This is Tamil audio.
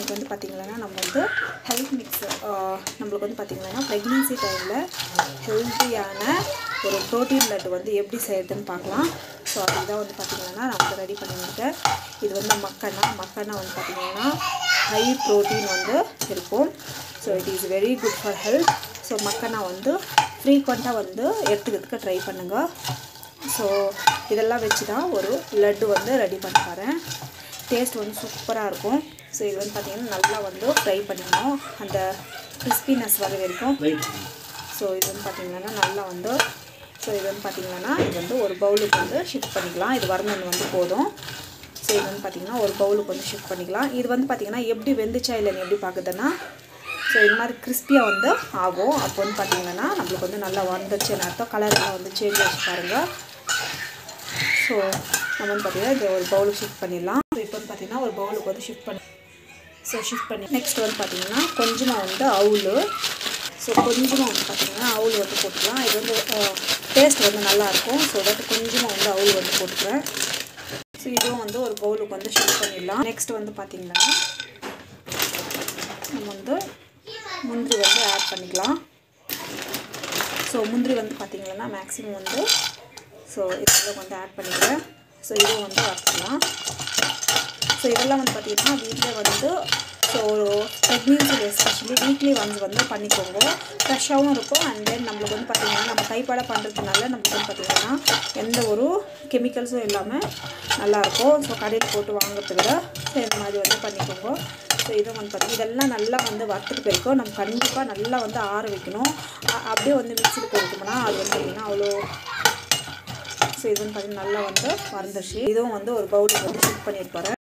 இன்றைக்கி வந்து பார்த்திங்கன்னா நம்ம வந்து ஹெல்த் மிக்ஸ் நம்மளுக்கு வந்து பார்த்திங்கன்னா ப்ரெக்னென்சி டைமில் ஹெல்த்தியான ஒரு ப்ரோட்டீன் லட்டு வந்து எப்படி செய்யறதுன்னு பார்க்கலாம் ஸோ அதுதான் வந்து பார்த்திங்கன்னா நான் வந்து ரெடி பண்ணியிருக்கேன் இது வந்து மக்கனா மக்கனா வந்து பார்த்திங்கன்னா ஹை ப்ரோட்டீன் வந்து இருக்கும் so it is very good for health so makhana வந்து ஃப்ரீக்வெண்ட்டாக வந்து எடுத்துக்கிறதுக்கு ட்ரை பண்ணுங்கள் ஸோ இதெல்லாம் வச்சு தான் ஒரு லட்டு வந்து ரெடி பண்ண போகிறேன் டேஸ்ட் வந்து சூப்பராக இருக்கும் ஸோ இது வந்து பார்த்திங்கன்னா நல்லா வந்து ஃப்ரை பண்ணிக்கணும் அந்த கிறிஸ்பினஸ் வர வரைக்கும் ஸோ இது வந்து பார்த்திங்கன்னா நல்லா வந்து ஸோ இது வந்து பார்த்திங்கன்னா இது வந்து ஒரு பவுலுக்கு வந்து ஷிஃப்ட் பண்ணிக்கலாம் இது வரணும் வந்து போதும் ஸோ இது வந்து பார்த்திங்கன்னா ஒரு பவுலுக்கு வந்து ஷிஃப்ட் பண்ணிக்கலாம் இது வந்து பார்த்திங்கன்னா எப்படி வெந்துச்சா இல்லைன்னு எப்படி பார்க்குதுன்னா ஸோ இது மாதிரி கிறிஸ்பியாக வந்து ஆகும் அப்போ வந்து பார்த்திங்கன்னா நம்மளுக்கு வந்து நல்லா வந்துருச்சுன்னு அர்த்தம் கலர்லாம் வந்து சேஞ்ச் ஆச்சு பாருங்கள் ஸோ நம்ம வந்து பார்த்திங்கன்னா இது ஒரு பவுலுக்கு ஷிஃப்ட் பண்ணிடலாம் ஸோ இப்போ வந்து பார்த்திங்கன்னா ஒரு பவுலுக்கு வந்து ஷிஃப்ட் பண்ணி ஸோ ஷிஃப்ட் பண்ணி நெக்ஸ்ட் வந்து பார்த்திங்கன்னா கொஞ்சமாக வந்து அவுல் ஸோ கொஞ்சமாக வந்து பார்த்திங்கன்னா அவுல் வந்து போட்டுக்கலாம் இது வந்து டேஸ்ட் வந்து நல்லாயிருக்கும் ஸோ தட் கொஞ்சமாக வந்து அவுல் வந்து போட்டுக்கிறேன் ஸோ இதுவும் வந்து ஒரு பவுலுக்கு வந்து ஷிஃப்ட் பண்ணிடலாம் நெக்ஸ்ட் வந்து பார்த்திங்கன்னா நம்ம வந்து முந்திரி வந்து ஆட் பண்ணிக்கலாம் ஸோ முந்திரி வந்து பார்த்திங்கன்னா மேக்ஸிமம் வந்து ஸோ இதெல்லாம் வந்து ஆட் பண்ணிக்கிறேன் ஸோ இதுவும் வந்து வறுத்துக்கலாம் ஸோ இதெல்லாம் வந்து பார்த்திங்கன்னா வீட்டில் வந்து ஸோ ஒரு ப்ரெக்னென்சியில் எஸ்பெஷலி வீக்லி ஒன்ஸ் வந்து பண்ணிக்கோங்க ஃப்ரெஷ்ஷாகவும் இருக்கும் அண்ட் தென் நம்மளுக்கு வந்து பார்த்திங்கன்னா நம்ம கைப்பட பண்ணுறதுனால நம்மளுக்கு வந்து பார்த்திங்கன்னா எந்த ஒரு கெமிக்கல்ஸும் இல்லாமல் நல்லாயிருக்கும் ஸோ கடையில் போட்டு வாங்குறத விட ஸோ இந்த மாதிரி வந்து பண்ணிக்கோங்க ஸோ இதை வந்து பார்த்திங்கன்னா இதெல்லாம் நல்லா வந்து வறுத்துட்டு போயிருக்கோம் நம்ம கண்டிப்பாக நல்லா வந்து ஆற வைக்கணும் அ- அப்படியே வந்து மிக்சியில் போட்டுட்டோம்னா அது வந்து பார்த்திங்கன்னா அவ்வளோ ஸோ இது வந்து பார்த்திங்கன்னா நல்லா வந்து வறந்துருச்சு இதுவும் வந்து ஒரு பவுலுக்கு வந்து ஷிஃப்ட் பண்ணிட்டு போகிறேன்